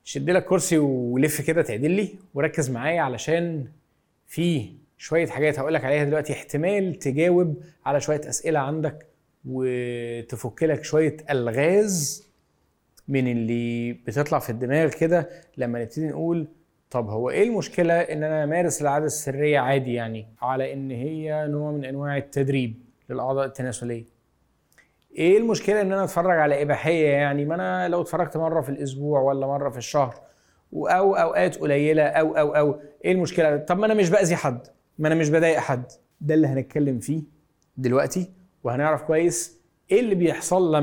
شد لك كرسي ولف كده تعدل لي وركز معايا علشان في شويه حاجات هقول لك عليها دلوقتي احتمال تجاوب على شويه اسئله عندك وتفك لك شويه الغاز من اللي بتطلع في الدماغ كده لما نبتدي نقول طب هو ايه المشكله ان انا امارس العاده السريه عادي يعني على ان هي نوع من انواع التدريب للاعضاء التناسليه ايه المشكله ان انا اتفرج على اباحيه يعني ما انا لو اتفرجت مره في الاسبوع ولا مره في الشهر او اوقات قليله او او او ايه المشكله طب ما انا مش باذي حد ما انا مش بضايق حد ده اللي هنتكلم فيه دلوقتي وهنعرف كويس ايه اللي بيحصل لما